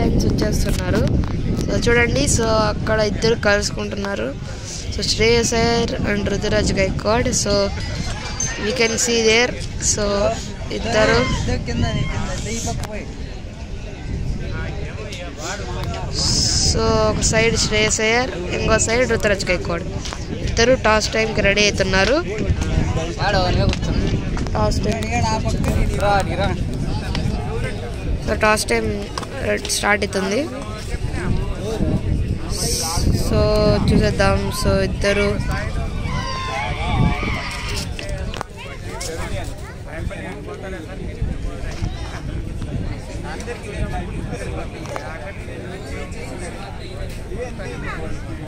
contestants వచ్చేస్తున్నారు so చూడండి so అక్కడ ఇద్దరు కలుసుకుంటున్నారు so Shreyas Iyer and Ruturaj Gaikwad so we can see there so ఇద్దరు సో ఒక సైడ్ శ్రేయస్ అయ్యర్ ఇంకో సైడ్ రుతురాజ్ గైక్వాడ్ ఇద్దరు టాస్ టైంకి రెడీ అవుతున్నారు toss time so toss time start అవుతుంది సో చూసేద్దాం సో ఇద్దరు